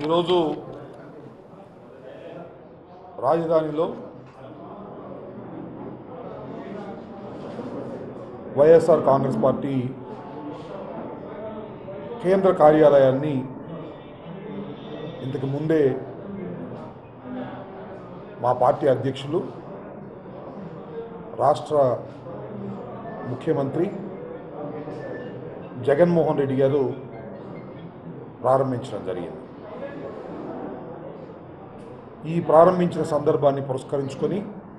ఈరోజు రాజధానిలో వైఎస్ఆర్ కాంగ్రెస్ పార్టీ కేంద్ర కార్యాలయాన్ని ఇంతకు ముందే మా పార్టీ అధ్యక్షులు రాష్ట్ర ముఖ్యమంత్రి జగన్మోహన్ రెడ్డి గారు ప్రారంభించడం జరిగింది ఈ ప్రారంభించిన సందర్భాన్ని పురస్కరించుకొని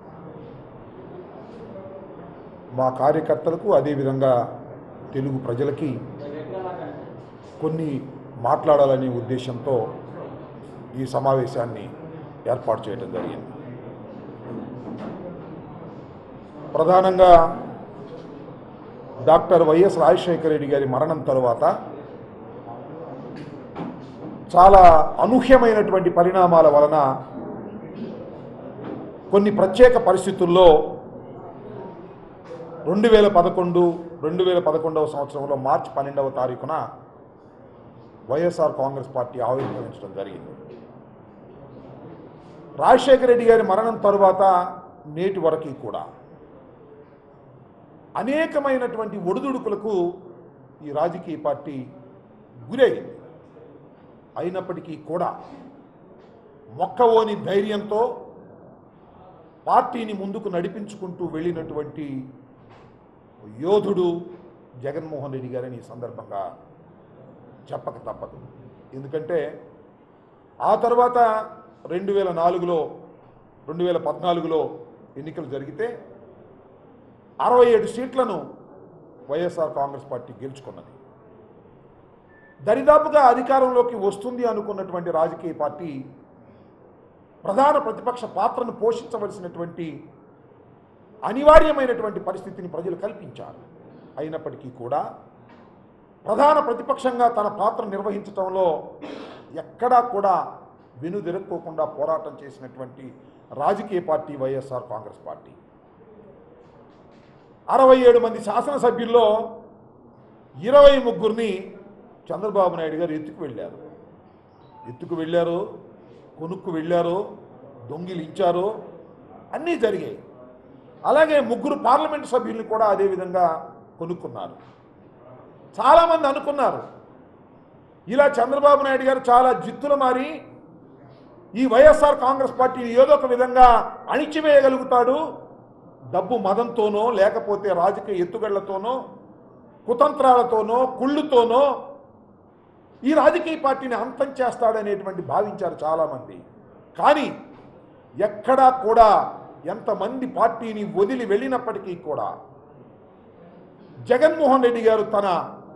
మా కార్యకర్తలకు అదేవిధంగా తెలుగు ప్రజలకి కొన్ని మాట్లాడాలనే ఉద్దేశంతో ఈ సమావేశాన్ని ఏర్పాటు చేయడం జరిగింది ప్రధానంగా డాక్టర్ వైఎస్ రాజశేఖర రెడ్డి గారి మరణం తరువాత చాలా అనూహ్యమైనటువంటి పరిణామాల వలన కొన్ని ప్రత్యేక పరిస్థితుల్లో రెండు వేల పదకొండు రెండు వేల పదకొండవ సంవత్సరంలో మార్చి పన్నెండవ తారీఖున వైఎస్ఆర్ కాంగ్రెస్ పార్టీ ఆవిర్భవించడం జరిగింది రాజశేఖర రెడ్డి గారి మరణం తరువాత నేటి వరకు కూడా అనేకమైనటువంటి ఒడిదుడుకులకు ఈ రాజకీయ పార్టీ గురైంది అయినప్పటికీ కూడా మొక్కవోని ధైర్యంతో పార్టీని ముందుకు నడిపించుకుంటూ వెళ్ళినటువంటి యోధుడు జగన్మోహన్ రెడ్డి గారని ఈ సందర్భంగా చెప్పక తప్పదు ఎందుకంటే ఆ తర్వాత రెండు వేల నాలుగులో రెండు వేల పద్నాలుగులో ఎన్నికలు జరిగితే అరవై ఏడు సీట్లను వైఎస్ఆర్ కాంగ్రెస్ పార్టీ గెలుచుకున్నది దరిదాపుగా అధికారంలోకి వస్తుంది అనుకున్నటువంటి రాజకీయ పార్టీ ప్రధాన ప్రతిపక్ష పాత్రను పోషించవలసినటువంటి అనివార్యమైనటువంటి పరిస్థితిని ప్రజలు కల్పించారు అయినప్పటికీ కూడా ప్రధాన ప్రతిపక్షంగా తన పాత్ర నిర్వహించడంలో ఎక్కడా కూడా వెనుదిరక్కోకుండా పోరాటం చేసినటువంటి రాజకీయ పార్టీ వైఎస్ఆర్ కాంగ్రెస్ పార్టీ అరవై ఏడు మంది శాసనసభ్యుల్లో ఇరవై ముగ్గురిని చంద్రబాబు నాయుడు గారు ఎత్తుకు వెళ్ళారు ఎత్తుకు వెళ్ళారు కొనుక్కు వెళ్ళారు దొంగిలించారు అన్నీ జరిగాయి అలాగే ముగ్గురు పార్లమెంటు సభ్యుల్ని కూడా అదేవిధంగా కొనుక్కున్నారు చాలామంది అనుకున్నారు ఇలా చంద్రబాబు నాయుడు గారు చాలా జిత్తుల మారి ఈ వైఎస్ఆర్ కాంగ్రెస్ పార్టీని ఏదో ఒక విధంగా అణిచివేయగలుగుతాడు డబ్బు మదంతోనో లేకపోతే రాజకీయ ఎత్తుగళ్లతోనో కుతంత్రాలతోనో కుళ్ళుతోనో ఈ రాజకీయ పార్టీని అంతం చేస్తాడనేటువంటి భావించారు చాలామంది కానీ ఎక్కడా కూడా ఎంతమంది పార్టీని వదిలి వెళ్ళినప్పటికీ కూడా జగన్మోహన్ రెడ్డి గారు తన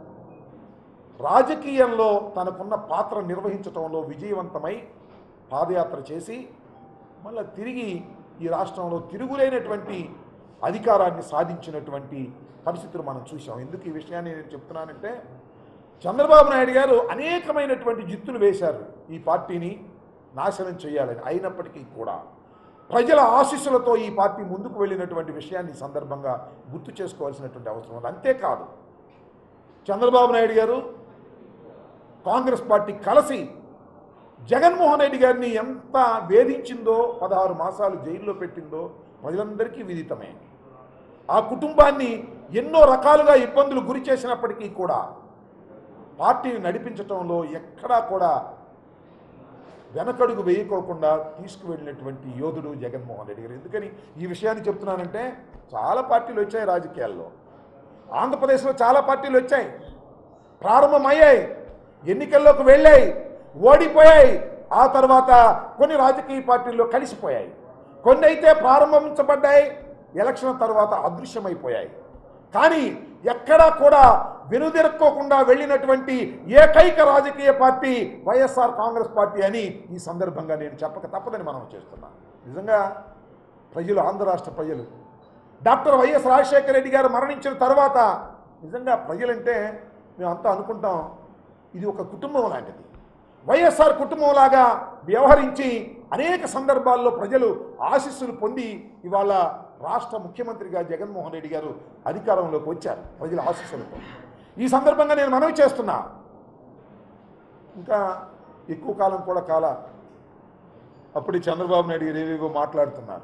రాజకీయంలో తనకున్న పాత్ర నిర్వహించడంలో విజయవంతమై పాదయాత్ర చేసి మళ్ళీ తిరిగి ఈ రాష్ట్రంలో తిరుగులేనటువంటి అధికారాన్ని సాధించినటువంటి పరిస్థితులు మనం చూసాం ఎందుకు ఈ విషయాన్ని నేను చెప్తున్నానంటే చంద్రబాబు నాయుడు గారు అనేకమైనటువంటి జిత్తులు వేశారు ఈ పార్టీని నాశనం చేయాలని అయినప్పటికీ కూడా ప్రజల ఆశీస్సులతో ఈ పార్టీ ముందుకు వెళ్ళినటువంటి విషయాన్ని ఈ సందర్భంగా గుర్తు చేసుకోవాల్సినటువంటి అవసరం ఉంది అంతేకాదు చంద్రబాబు నాయుడు గారు కాంగ్రెస్ పార్టీ కలిసి జగన్మోహన్ రెడ్డి గారిని ఎంత వేధించిందో పదహారు మాసాలు జైల్లో పెట్టిందో ప్రజలందరికీ విదితమే ఆ కుటుంబాన్ని ఎన్నో రకాలుగా ఇబ్బందులు గురి చేసినప్పటికీ కూడా పార్టీని నడిపించటంలో ఎక్కడా కూడా వెనకడుగు వేయకోకుండా తీసుకువెళ్ళినటువంటి యోధుడు జగన్మోహన్ రెడ్డి గారు ఎందుకని ఈ విషయాన్ని చెప్తున్నానంటే చాలా పార్టీలు వచ్చాయి రాజకీయాల్లో ఆంధ్రప్రదేశ్లో చాలా పార్టీలు వచ్చాయి ప్రారంభమయ్యాయి ఎన్నికల్లోకి వెళ్ళాయి ఓడిపోయాయి ఆ తర్వాత కొన్ని రాజకీయ పార్టీల్లో కలిసిపోయాయి కొన్ని అయితే ప్రారంభించబడ్డాయి ఎలక్షన్ తర్వాత అదృశ్యమైపోయాయి కానీ ఎక్కడా కూడా వెనుదిరక్కోకుండా వెళ్ళినటువంటి ఏకైక రాజకీయ పార్టీ వైఎస్ఆర్ కాంగ్రెస్ పార్టీ అని ఈ సందర్భంగా నేను చెప్పక తప్పదని మనం చేస్తున్నాను నిజంగా ప్రజలు ఆంధ్ర రాష్ట్ర ప్రజలు డాక్టర్ వైఎస్ రాజశేఖర రెడ్డి గారు మరణించిన తర్వాత నిజంగా ప్రజలంటే మేమంతా అనుకుంటాం ఇది ఒక కుటుంబం లాంటిది వైఎస్ఆర్ కుటుంబంలాగా వ్యవహరించి అనేక సందర్భాల్లో ప్రజలు ఆశీస్సులు పొంది ఇవాళ రాష్ట్ర ముఖ్యమంత్రిగా జగన్మోహన్ రెడ్డి గారు అధికారంలోకి వచ్చారు ప్రజల ఆశీస్సులతో ఈ సందర్భంగా నేను మనవి చేస్తున్నా ఇంకా ఎక్కువ కాలం కూడా కాల అప్పుడే చంద్రబాబు నాయుడు గారు ఏవేవో మాట్లాడుతున్నారు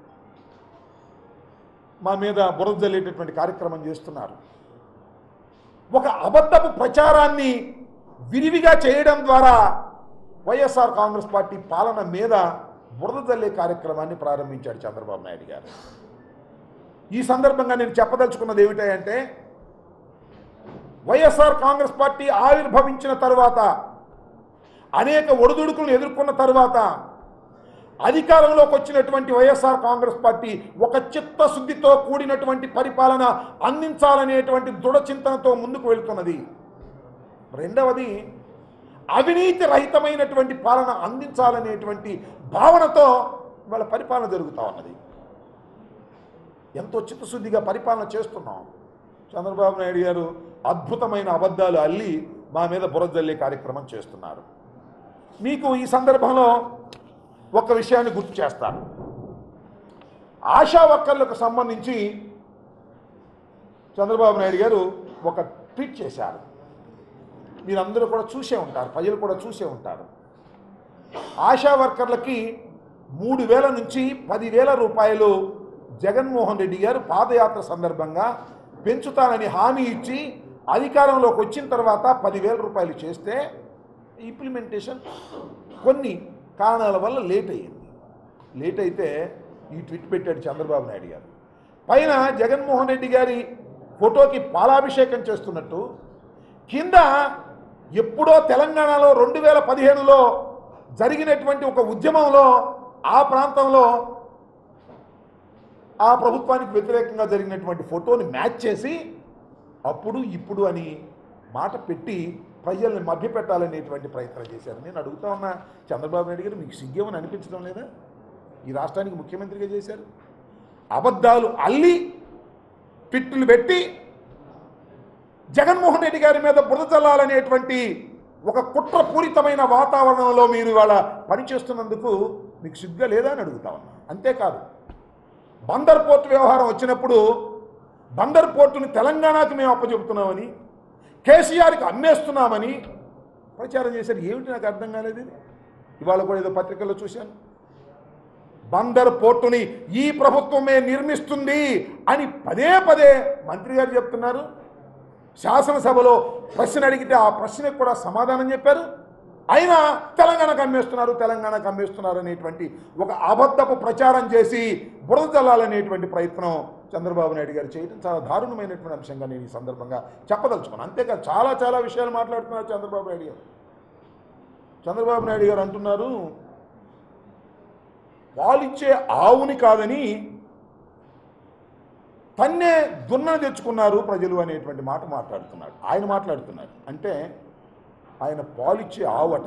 మా మీద బురద జల్లేటటువంటి కార్యక్రమం చేస్తున్నారు ఒక అబద్ధపు ప్రచారాన్ని విరివిగా చేయడం ద్వారా వైఎస్ఆర్ కాంగ్రెస్ పార్టీ పాలన మీద బురద జల్లే కార్యక్రమాన్ని ప్రారంభించాడు చంద్రబాబు నాయుడు గారు ఈ సందర్భంగా నేను చెప్పదలుచుకున్నది ఏమిటంటే వైఎస్ఆర్ కాంగ్రెస్ పార్టీ ఆవిర్భవించిన తరువాత అనేక ఒడిదుడుకులను ఎదుర్కొన్న తరువాత అధికారంలోకి వచ్చినటువంటి వైఎస్ఆర్ కాంగ్రెస్ పార్టీ ఒక చిత్తశుద్ధితో కూడినటువంటి పరిపాలన అందించాలనేటువంటి దృఢ చింతనతో ముందుకు వెళ్తున్నది రెండవది అవినీతి రహితమైనటువంటి పాలన అందించాలనేటువంటి భావనతో వాళ్ళ పరిపాలన జరుగుతూ ఉన్నది ఎంతో చిత్తశుద్ధిగా పరిపాలన చేస్తున్నాం చంద్రబాబు నాయుడు గారు అద్భుతమైన అబద్ధాలు అల్లి మా మీద బురదల్లే కార్యక్రమం చేస్తున్నారు మీకు ఈ సందర్భంలో ఒక విషయాన్ని గుర్తు చేస్తాను ఆశా వర్కర్లకు సంబంధించి చంద్రబాబు నాయుడు గారు ఒక ట్వీట్ చేశారు మీరందరూ కూడా చూసే ఉంటారు ప్రజలు కూడా చూసే ఉంటారు ఆశా వర్కర్లకి మూడు వేల నుంచి పదివేల రూపాయలు జగన్మోహన్ రెడ్డి గారు పాదయాత్ర సందర్భంగా పెంచుతానని హామీ ఇచ్చి అధికారంలోకి వచ్చిన తర్వాత పదివేల రూపాయలు చేస్తే ఇంప్లిమెంటేషన్ కొన్ని కారణాల వల్ల లేట్ అయ్యింది లేట్ అయితే ఈ ట్వీట్ పెట్టాడు చంద్రబాబు నాయుడు గారు పైన జగన్మోహన్ రెడ్డి గారి ఫోటోకి పాలాభిషేకం చేస్తున్నట్టు కింద ఎప్పుడో తెలంగాణలో రెండు వేల పదిహేనులో జరిగినటువంటి ఒక ఉద్యమంలో ఆ ప్రాంతంలో ఆ ప్రభుత్వానికి వ్యతిరేకంగా జరిగినటువంటి ఫోటోని మ్యాచ్ చేసి అప్పుడు ఇప్పుడు అని మాట పెట్టి ప్రజల్ని మభ్యపెట్టాలనేటువంటి ప్రయత్నం చేశారు నేను అడుగుతా ఉన్నా చంద్రబాబు నాయుడు గారు మీకు సిగ్గేమని అనిపించడం లేదా ఈ రాష్ట్రానికి ముఖ్యమంత్రిగా చేశారు అబద్ధాలు అల్లి పిట్టులు పెట్టి జగన్మోహన్ రెడ్డి గారి మీద బురద చల్లాలనేటువంటి ఒక కుట్రపూరితమైన వాతావరణంలో మీరు ఇవాళ పనిచేస్తున్నందుకు మీకు సిగ్గా లేదా అని అడుగుతా ఉన్నా అంతేకాదు బందర్ పోర్టు వ్యవహారం వచ్చినప్పుడు బందర్ పోర్టుని తెలంగాణకు మేము అప్పచెబుతున్నామని కేసీఆర్కి అమ్మేస్తున్నామని ప్రచారం చేశారు ఏమిటి నాకు అర్థం కాలేదు ఇది. ఇవాళ కూడా ఏదో పత్రికల్లో చూశాను బందర్ పోర్టుని ఈ ప్రభుత్వమే నిర్మిస్తుంది అని పదే పదే మంత్రి గారు చెప్తున్నారు శాసనసభలో ప్రశ్న అడిగితే ఆ ప్రశ్నకు కూడా సమాధానం చెప్పారు అయినా తెలంగాణకు అమ్మేస్తున్నారు తెలంగాణకు అమ్మేస్తున్నారు అనేటువంటి ఒక అబద్ధపు ప్రచారం చేసి బురద చల్లాలనేటువంటి ప్రయత్నం చంద్రబాబు నాయుడు గారు చేయడం చాలా దారుణమైనటువంటి అంశంగా నేను ఈ సందర్భంగా చెప్పదలుచుకున్నాను అంతేకాదు చాలా చాలా విషయాలు మాట్లాడుతున్నారు చంద్రబాబు నాయుడు గారు చంద్రబాబు నాయుడు గారు అంటున్నారు పాలిచ్చే ఆవుని కాదని తన్నే దున్నను తెచ్చుకున్నారు ప్రజలు అనేటువంటి మాట మాట్లాడుతున్నాడు ఆయన మాట్లాడుతున్నాడు అంటే ఆయన పాలిచ్చే ఆవట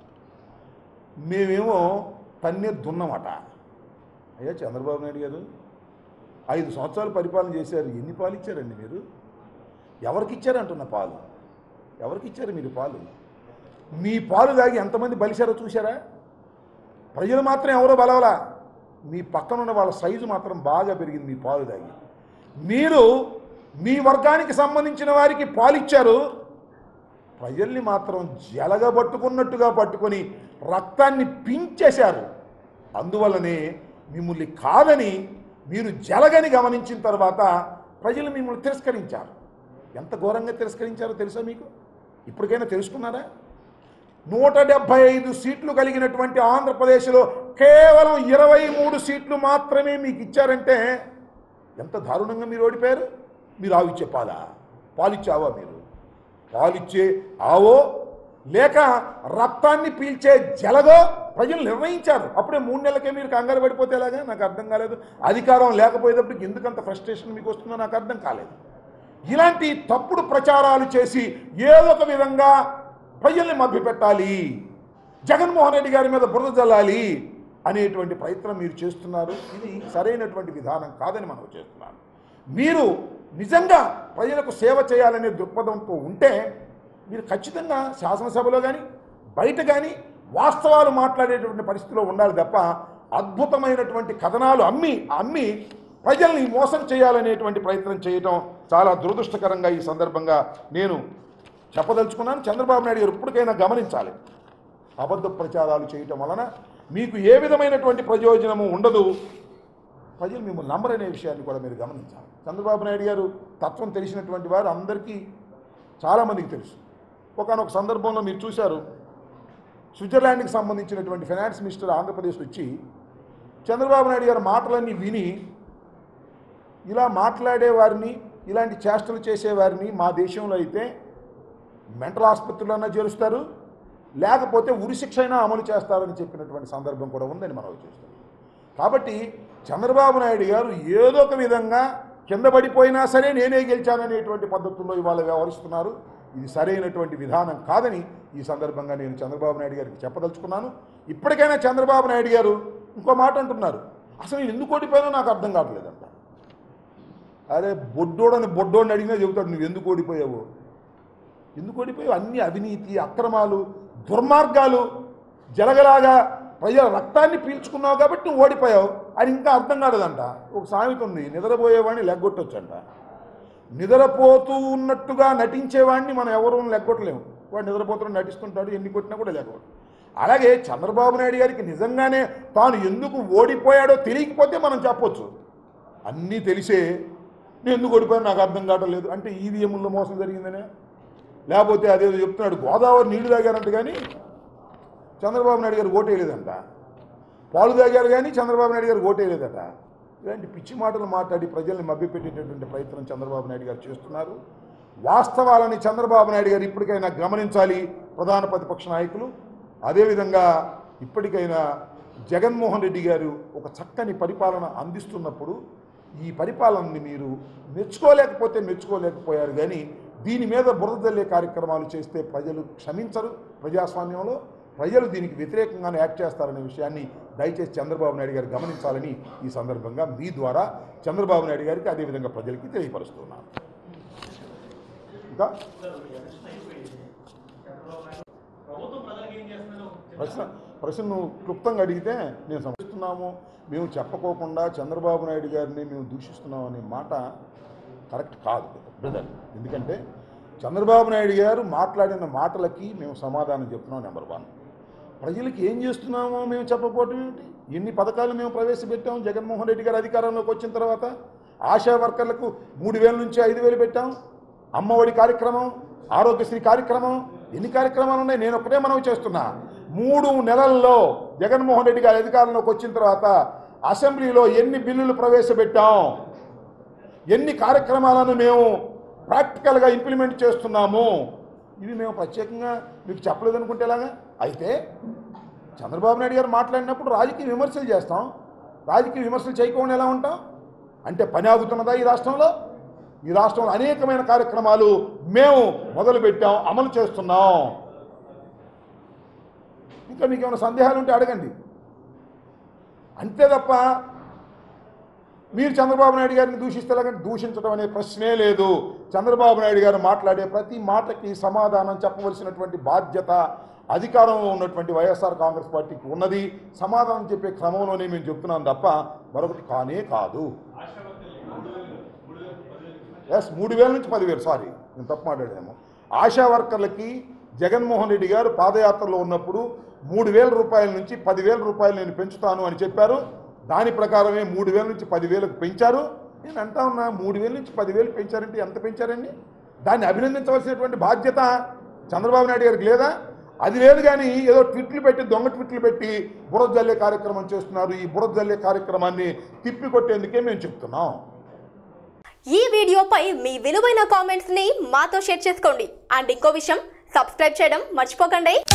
మేమేమో తన్నే దున్నమట అయ్యా చంద్రబాబు నాయుడు గారు ఐదు సంవత్సరాలు పరిపాలన చేశారు ఎన్ని పాలు ఇచ్చారండి మీరు ఎవరికి ఇచ్చారంటున్న పాలు ఎవరికి ఇచ్చారు మీరు పాలు మీ పాలు తాగి ఎంతమంది బలిశారో చూశారా ప్రజలు మాత్రం ఎవరో బలవలా మీ పక్కన ఉన్న వాళ్ళ సైజు మాత్రం బాగా పెరిగింది మీ పాలు తాగి మీరు మీ వర్గానికి సంబంధించిన వారికి పాలిచ్చారు ప్రజల్ని మాత్రం జలగబట్టుకున్నట్టుగా పట్టుకొని రక్తాన్ని పించేశారు అందువల్లనే మిమ్మల్ని కాదని మీరు జలగని గమనించిన తర్వాత ప్రజలు మిమ్మల్ని తిరస్కరించారు ఎంత ఘోరంగా తిరస్కరించారో తెలుసా మీకు ఇప్పటికైనా తెలుసుకున్నారా నూట డెబ్భై ఐదు సీట్లు కలిగినటువంటి ఆంధ్రప్రదేశ్లో కేవలం ఇరవై మూడు సీట్లు మాత్రమే మీకు ఇచ్చారంటే ఎంత దారుణంగా మీరు ఓడిపోయారు మీరు ఆవిచ్చే పాలా పాలిచ్చావా మీరు పాలిచ్చే ఆవో లేక రక్తాన్ని పీల్చే జలగో ప్రజలు నిర్ణయించారు అప్పుడే మూడు నెలలకే మీరు కంగారు పడిపోతే ఎలాగా నాకు అర్థం కాలేదు అధికారం లేకపోయేటప్పటికి ఎందుకంత ఫ్రస్ట్రేషన్ మీకు వస్తుందో నాకు అర్థం కాలేదు ఇలాంటి తప్పుడు ప్రచారాలు చేసి ఏదో ఒక విధంగా ప్రజల్ని మభ్యపెట్టాలి జగన్మోహన్ రెడ్డి గారి మీద బురద జల్లాలి అనేటువంటి ప్రయత్నం మీరు చేస్తున్నారు ఇది సరైనటువంటి విధానం కాదని మనం చేస్తున్నాను మీరు నిజంగా ప్రజలకు సేవ చేయాలనే దృక్పథంతో ఉంటే మీరు ఖచ్చితంగా శాసనసభలో కానీ బయట కానీ వాస్తవాలు మాట్లాడేటువంటి పరిస్థితిలో ఉండాలి తప్ప అద్భుతమైనటువంటి కథనాలు అమ్మి అమ్మి ప్రజల్ని మోసం చేయాలనేటువంటి ప్రయత్నం చేయటం చాలా దురదృష్టకరంగా ఈ సందర్భంగా నేను చెప్పదలుచుకున్నాను చంద్రబాబు నాయుడు గారు ఇప్పటికైనా గమనించాలి అబద్ధ ప్రచారాలు చేయటం వలన మీకు ఏ విధమైనటువంటి ప్రయోజనము ఉండదు ప్రజలు మిమ్మల్ని నమ్మరనే విషయాన్ని కూడా మీరు గమనించాలి చంద్రబాబు నాయుడు గారు తత్వం తెలిసినటువంటి వారు అందరికీ చాలామందికి తెలుసు ఒకనొక సందర్భంలో మీరు చూశారు స్విట్జర్లాండ్కి సంబంధించినటువంటి ఫైనాన్స్ మినిస్టర్ ఆంధ్రప్రదేశ్ వచ్చి చంద్రబాబు నాయుడు గారి మాటలన్నీ విని ఇలా మాట్లాడే వారిని ఇలాంటి చేష్టలు చేసేవారిని మా దేశంలో అయితే మెంటల్ ఆసుపత్రులన్నా చేరుస్తారు లేకపోతే ఉరిశిక్ష అయినా అమలు చేస్తారని చెప్పినటువంటి సందర్భం కూడా ఉందని మనం చూస్తాం కాబట్టి చంద్రబాబు నాయుడు గారు ఏదో ఒక విధంగా కింద పడిపోయినా సరే నేనే గెలిచాననేటువంటి పద్ధతుల్లో ఇవాళ వ్యవహరిస్తున్నారు ఇది సరైనటువంటి విధానం కాదని ఈ సందర్భంగా నేను చంద్రబాబు నాయుడు గారికి చెప్పదలుచుకున్నాను ఇప్పటికైనా చంద్రబాబు నాయుడు గారు ఇంకో మాట అంటున్నారు అసలు నేను ఎందుకు ఓడిపోయానో నాకు అర్థం కావట్లేదంట అరే బొడ్డోడని బొడ్డోడిని అడిగినా చెబుతాడు నువ్వు ఎందుకు ఓడిపోయావు ఎందుకు ఓడిపోయావు అన్ని అవినీతి అక్రమాలు దుర్మార్గాలు జరగలాగా ప్రజల రక్తాన్ని పీల్చుకున్నావు కాబట్టి నువ్వు ఓడిపోయావు అని ఇంకా అర్థం కాలేదంట ఒక సామెత ఉంది నిద్రపోయేవాడిని లెగ్గొట్టొచ్చంట నిద్రపోతూ ఉన్నట్టుగా నటించేవాడిని మనం ఎవరూ లెగ్గొట్టలేము వాడు నిద్రపోతూ నటిస్తుంటాడు ఎన్ని కొట్టినా కూడా లెగ్గొట్టు అలాగే చంద్రబాబు నాయుడు గారికి నిజంగానే తాను ఎందుకు ఓడిపోయాడో తెలియకపోతే మనం చెప్పొచ్చు అన్నీ తెలిసే నేను ఎందుకు ఓడిపోయాను నాకు అర్థం కావటం లేదు అంటే ఈవీఎంలో మోసం జరిగిందనే లేకపోతే అదేదో చెప్తున్నాడు గోదావరి నీళ్లు తాగారంట కానీ చంద్రబాబు నాయుడు గారు ఓటేయలేదంట పాలు తాగారు కానీ చంద్రబాబు నాయుడు గారు ఓటేయలేదట ఇలాంటి పిచ్చి మాటలు మాట్లాడి ప్రజల్ని మభ్యపెట్టేటటువంటి ప్రయత్నం చంద్రబాబు నాయుడు గారు చేస్తున్నారు వాస్తవాలని చంద్రబాబు నాయుడు గారు ఇప్పటికైనా గమనించాలి ప్రధాన ప్రతిపక్ష నాయకులు అదేవిధంగా ఇప్పటికైనా జగన్మోహన్ రెడ్డి గారు ఒక చక్కని పరిపాలన అందిస్తున్నప్పుడు ఈ పరిపాలనని మీరు మెచ్చుకోలేకపోతే మెచ్చుకోలేకపోయారు కానీ దీని మీద బురద జల్లే కార్యక్రమాలు చేస్తే ప్రజలు క్షమించరు ప్రజాస్వామ్యంలో ప్రజలు దీనికి వ్యతిరేకంగానే యాక్ట్ చేస్తారనే విషయాన్ని దయచేసి చంద్రబాబు నాయుడు గారు గమనించాలని ఈ సందర్భంగా మీ ద్వారా చంద్రబాబు నాయుడు గారికి అదేవిధంగా ప్రజలకి తెలియపరుస్తున్నాను ఇంకా ప్రభుత్వం ప్రజలకు ఏం చేస్తుందో ప్రశ్న ప్రశ్న నువ్వు క్లుప్తంగా అడిగితే నేను సమర్థిస్తున్నాము మేము చెప్పకోకుండా చంద్రబాబు నాయుడు గారిని మేము దూషిస్తున్నాం అనే మాట కరెక్ట్ కాదు బ్రదర్ ఎందుకంటే చంద్రబాబు నాయుడు గారు మాట్లాడిన మాటలకి మేము సమాధానం చెప్తున్నాం నెంబర్ వన్ ప్రజలకి ఏం చేస్తున్నామో మేము చెప్పకపోవటం ఏమిటి ఎన్ని పథకాలు మేము ప్రవేశపెట్టాం జగన్మోహన్ రెడ్డి గారు అధికారంలోకి వచ్చిన తర్వాత ఆశా వర్కర్లకు మూడు వేల నుంచి ఐదు వేలు పెట్టాం అమ్మఒడి కార్యక్రమం ఆరోగ్యశ్రీ కార్యక్రమం ఎన్ని కార్యక్రమాలు ఉన్నాయి నేను ఒకటే మనవి చేస్తున్నా మూడు నెలల్లో జగన్మోహన్ రెడ్డి గారి అధికారంలోకి వచ్చిన తర్వాత అసెంబ్లీలో ఎన్ని బిల్లులు ప్రవేశపెట్టాం ఎన్ని కార్యక్రమాలను మేము ప్రాక్టికల్గా ఇంప్లిమెంట్ చేస్తున్నాము ఇవి మేము ప్రత్యేకంగా మీకు చెప్పలేదనుకుంటే ఎలాగా అయితే చంద్రబాబు నాయుడు గారు మాట్లాడినప్పుడు రాజకీయ విమర్శలు చేస్తాం రాజకీయ విమర్శలు చేయకుండా ఎలా ఉంటాం అంటే పని ఆగుతున్నదా ఈ రాష్ట్రంలో ఈ రాష్ట్రంలో అనేకమైన కార్యక్రమాలు మేము మొదలుపెట్టాం అమలు చేస్తున్నాం ఇంకా మీకు ఏమైనా సందేహాలు ఉంటే అడగండి అంతే తప్ప మీరు చంద్రబాబు నాయుడు గారిని దూషిస్తే ఎలాగంటే దూషించడం అనే ప్రశ్నే లేదు చంద్రబాబు నాయుడు గారు మాట్లాడే ప్రతి మాటకి సమాధానం చెప్పవలసినటువంటి బాధ్యత అధికారంలో ఉన్నటువంటి వైఎస్ఆర్ కాంగ్రెస్ పార్టీకి ఉన్నది సమాధానం చెప్పే క్రమంలోనే మేము చెప్తున్నాం తప్ప మరొకటి కానే కాదు ఎస్ మూడు వేల నుంచి పదివేలు సారీ నేను తప్పు మాట్లాడాము ఆశా వర్కర్లకి జగన్మోహన్ రెడ్డి గారు పాదయాత్రలో ఉన్నప్పుడు మూడు వేల రూపాయల నుంచి పదివేల రూపాయలు నేను పెంచుతాను అని చెప్పారు దాని ప్రకారమే మూడు వేల నుంచి పదివేలకు పెంచారు నేను అంటా ఉన్నా మూడు వేల నుంచి పదివేలు పెంచారంటే ఎంత పెంచారండి దాన్ని అభినందించవలసినటువంటి బాధ్యత చంద్రబాబు నాయుడు గారికి లేదా అది లేదు కానీ ఏదో ట్విట్లు పెట్టి దొంగ ట్విట్లు పెట్టి బురద జల్లే కార్యక్రమం చేస్తున్నారు ఈ బురద జల్లే కార్యక్రమాన్ని తిప్పికొట్టేందుకే మేము చెప్తున్నాం ఈ వీడియోపై మీ విలువైన కామెంట్స్ ని మాతో షేర్ చేసుకోండి అండ్ ఇంకో విషయం సబ్స్క్రైబ్ చేయడం మర్చిపోకండి